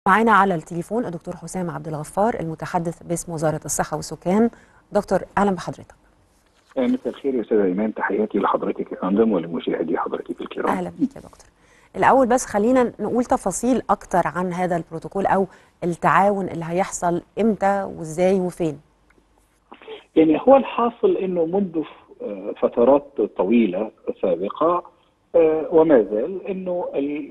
معانا على التليفون الدكتور حسام عبد الغفار المتحدث باسم وزاره الصحه والسكان دكتور اهلا بحضرتك مساء الخير يا استاذه ايمان تحياتي لحضرتك يا فندم ولمشاهدي حضرتك الكرام اهلا بك يا دكتور الاول بس خلينا نقول تفاصيل اكتر عن هذا البروتوكول او التعاون اللي هيحصل امتى وازاي وفين يعني هو الحاصل انه منذ فترات طويله سابقه وما زال انه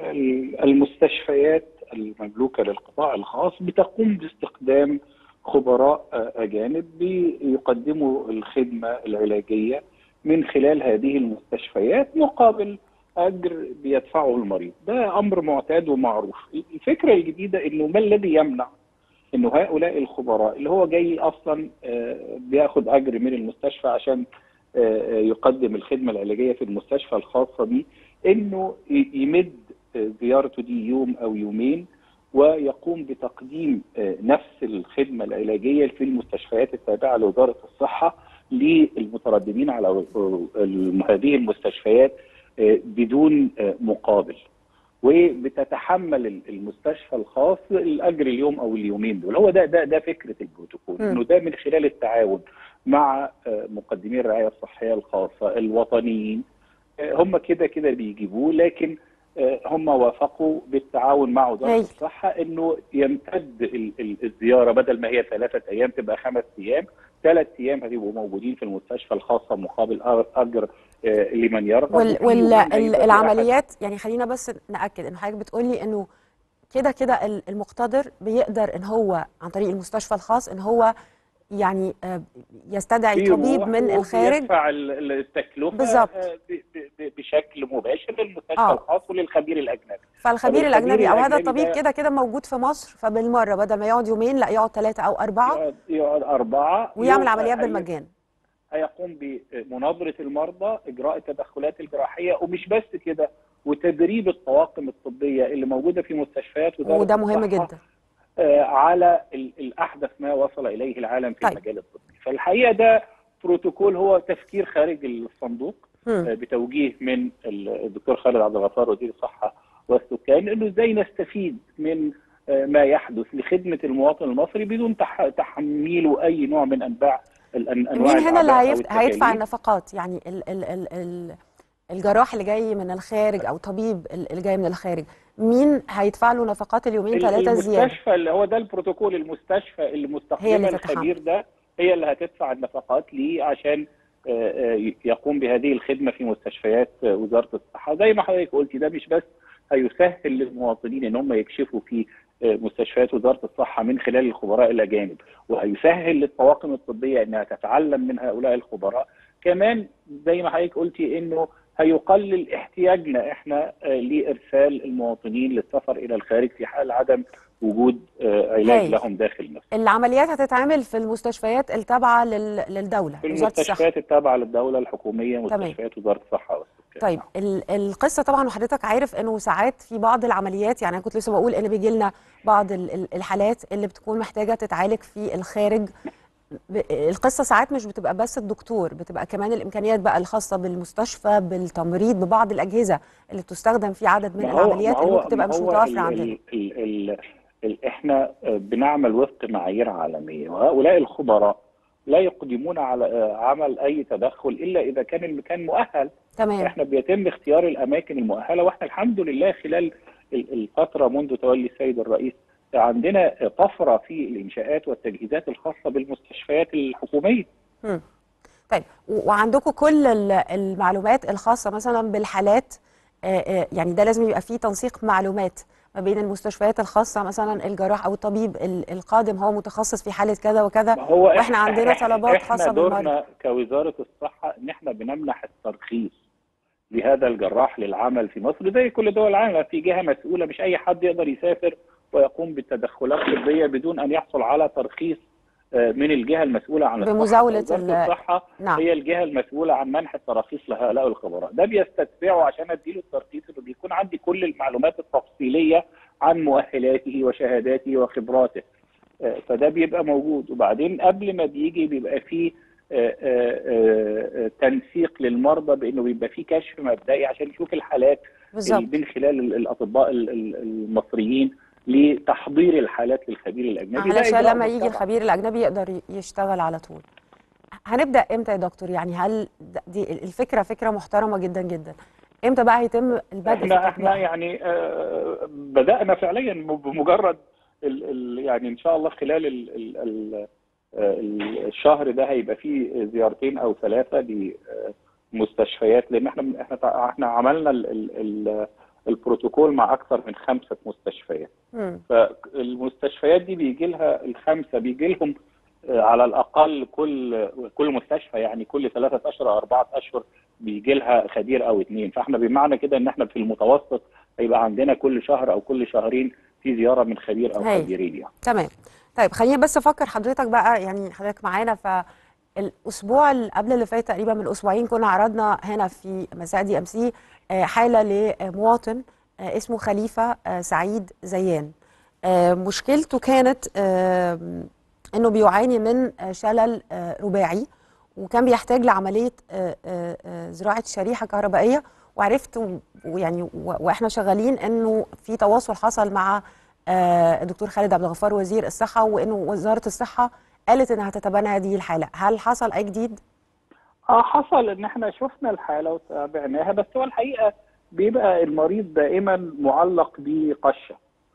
المستشفيات المملوكه للقطاع الخاص بتقوم باستخدام خبراء اجانب بيقدموا الخدمه العلاجيه من خلال هذه المستشفيات مقابل اجر بيدفعه المريض ده امر معتاد ومعروف الفكره الجديده انه ما الذي يمنع انه هؤلاء الخبراء اللي هو جاي اصلا بياخد اجر من المستشفى عشان يقدم الخدمه العلاجيه في المستشفى الخاصه بيه انه يمد زيارته دي يوم او يومين ويقوم بتقديم نفس الخدمه العلاجيه في المستشفيات التابعه لوزاره الصحه للمترددين على هذه المستشفيات بدون مقابل وبتتحمل المستشفى الخاص الاجر اليوم او اليومين دول هو ده ده ده فكره البروتوكول انه ده من خلال التعاون مع مقدمي الرعايه الصحيه الخاصه الوطنيين هم كده كده بيجيبوه لكن هم وافقوا بالتعاون مع وزاره الصحه انه يمتد الزياره بدل ما هي ثلاثه ايام تبقى خمس ايام ثلاث ايام هتبقوا موجودين في المستشفى الخاصه مقابل اجر لمن يرغب وال والعمليات يعني خلينا بس ناكد ان حضرتك بتقولي انه كده كده المقتدر بيقدر ان هو عن طريق المستشفى الخاص ان هو يعني يستدعي طبيب من الخارج يدفع التكلفه بالظبط بشكل مباشر للمستشفى آه. الخاص وللخبير الاجنبي فالخبير الاجنبي او هذا الطبيب كده كده موجود في مصر فبالمره بدل ما يقعد يومين لا يقعد ثلاثه او اربعه يقعد, يقعد اربعه ويعمل عمليات بالمجان هيقوم بمناظره المرضى اجراء التدخلات الجراحيه ومش بس كده وتدريب الطواقم الطبيه اللي موجوده في مستشفيات وزاره وده مهم جدا على الاحدث ما وصل اليه العالم في طيب. المجال الطبي فالحقيقه ده بروتوكول هو تفكير خارج الصندوق م. بتوجيه من الدكتور خالد عبد الغفار وزير الصحه والسكان انه ازاي نستفيد من ما يحدث لخدمه المواطن المصري بدون تحميله اي نوع من انواع الانواع مين هنا اللي هيدفع النفقات يعني ال ال ال ال الجراح اللي جاي من الخارج او طبيب اللي جاي من الخارج مين هيدفع له نفقات اليومين ثلاثه زياده المستشفى اللي هو ده البروتوكول المستشفى اللي مستخدمه الخبير ده هي اللي هتدفع النفقات ليه عشان يقوم بهذه الخدمه في مستشفيات وزاره الصحه زي ما حضرتك قلتي ده مش بس هيسهل للمواطنين ان هم يكشفوا في مستشفيات وزاره الصحه من خلال الخبراء الاجانب وهيسهل للطواقم الطبيه انها تتعلم من هؤلاء الخبراء كمان زي ما حضرتك قلتي انه هيقلل احتياجنا احنا لارسال المواطنين للسفر الى الخارج في حال عدم وجود علاج هي. لهم داخل مصر. العمليات هتتعمل في المستشفيات التابعه للدوله في المستشفيات التابعه للدوله الحكوميه مستشفيات وزاره الصحه والسكان. طيب القصه طبعا وحضرتك عارف انه ساعات في بعض العمليات يعني انا كنت لسه بقول ان بيجي لنا بعض الحالات اللي بتكون محتاجه تتعالج في الخارج القصه ساعات مش بتبقى بس الدكتور بتبقى كمان الامكانيات بقى الخاصه بالمستشفى بالتمريض ببعض الاجهزه اللي بتستخدم في عدد من العمليات اللي ممكن تبقى مش متوفره عندنا ال ال ال ال احنا بنعمل وفق معايير عالميه وهؤلاء الخبراء لا يقدمون على عمل اي تدخل الا اذا كان المكان مؤهل تمام احنا بيتم اختيار الاماكن المؤهله واحنا الحمد لله خلال الفتره منذ تولي السيد الرئيس عندنا طفره في الانشاءات والتجهيزات الخاصه بالمستشفيات الحكوميه. مم. طيب وعندكم كل المعلومات الخاصه مثلا بالحالات يعني ده لازم يبقى فيه تنسيق معلومات ما بين المستشفيات الخاصه مثلا الجراح او الطبيب القادم هو متخصص في حاله كذا وكذا هو واحنا عندنا طلبات خاصه بالمرضى. احنا دورنا كوزاره الصحه ان احنا بنمنح الترخيص لهذا الجراح للعمل في مصر زي كل دول العالم في جهه مسؤوله مش اي حد يقدر يسافر ويقوم بالتدخلات الطبيه بدون ان يحصل على ترخيص من الجهه المسؤوله عن بمزاوله الصحه نعم. هي الجهه المسؤوله عن منح التراخيص لهؤلاء الخبراء ده بيستتبعه عشان اديله الترخيص اللي بيكون عندي كل المعلومات التفصيليه عن مؤهلاته وشهاداته وخبراته فده بيبقى موجود وبعدين قبل ما بيجي بيبقى فيه تنسيق للمرضى بانه بيبقى فيه كشف مبدئي عشان يشوف الحالات بالظبط من خلال الاطباء المصريين لتحضير الحالات للخبير الاجنبي ده علشان إجراء لما يجي متبع. الخبير الاجنبي يقدر ي- يشتغل على طول هنبدا امتى يا دكتور يعني هل د- دي الفكره فكره محترمه جدا جدا امتى بقى هيتم البدء في احنا احنا التطبيق يعني آه، بدانا فعليا بمجرد ال ال يعني ان شاء الله خلال ال ال ال ال- الشهر ده هيبقى فيه زيارتين او ثلاثه لمستشفيات لان احنا احنا تع- احنا عملنا ال ال ال البروتوكول مع اكثر من خمسه مستشفيات مم. فالمستشفيات دي بيجي لها الخمسه بيجي لهم آه، على الاقل كل كل مستشفى يعني كل ثلاثه اشهر او اربعه اشهر بيجي لها خبير او اثنين فاحنا بمعنى كده ان احنا في المتوسط هيبقى عندنا كل شهر او كل شهرين في زياره من خبير او هايل. خبيرين يعني تمام طيب خليني بس افكر حضرتك بقى يعني حضرتك معانا فالاسبوع اللي قبل اللي فات تقريبا من اسبوعين كنا عرضنا هنا في مساء دي ام سي حاله لمواطن آه، اسمه خليفه آه، سعيد زيان آه، مشكلته كانت آه، انه بيعاني من آه، شلل آه، رباعي وكان بيحتاج لعمليه آه، آه، آه، زراعه شريحه كهربائيه وعرفت و- ويعني و- واحنا شغالين انه في تواصل حصل مع آه، الدكتور خالد عبد الغفار وزير الصحه وانه وزاره الصحه قالت انها تتبنى هذه الحاله هل حصل اي جديد اه حصل ان احنا شفنا الحاله وتابعناها بس هو الحقيقه بيبقى المريض دائما معلق بقشه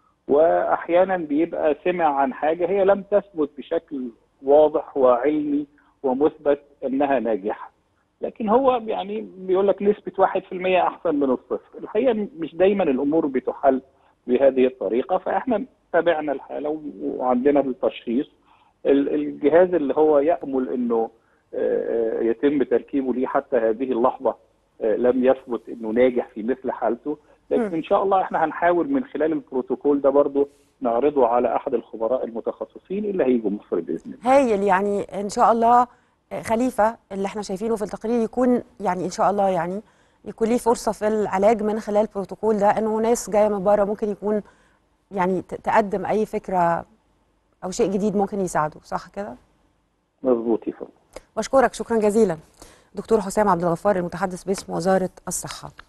واحيانا بيبقى سمع عن حاجه هي لم تثبت بشكل واضح وعلمي ومثبت انها ناجحه لكن هو يعني بيقول لك نسبه 1% احسن من الصفر الحقيقه مش دايما الامور بتحل بهذه الطريقه فاحنا تابعنا الحاله وعندنا التشخيص ال- الجهاز اللي هو يامل انه آه، يتم تركيبه ليه حتى هذه اللحظه آه، لم يثبت انه ناجح في مثل حالته لكن مم. ان شاء الله احنا هنحاول من خلال البروتوكول ده برضه نعرضه على احد الخبراء المتخصصين اللي هيجوا مصر باذن الله هايل يعني ان شاء الله آه، خليفه اللي احنا شايفينه في التقرير يكون يعني ان شاء الله يعني يكون ليه فرصه في العلاج من خلال البروتوكول ده انه ناس جايه من بره ممكن يكون يعني ت- تقدم اي فكره او شيء جديد ممكن يساعده صح كده مظبوط يا فندم بشكرك شكرا جزيلا دكتور حسام عبد الغفار المتحدث باسم وزاره الصحه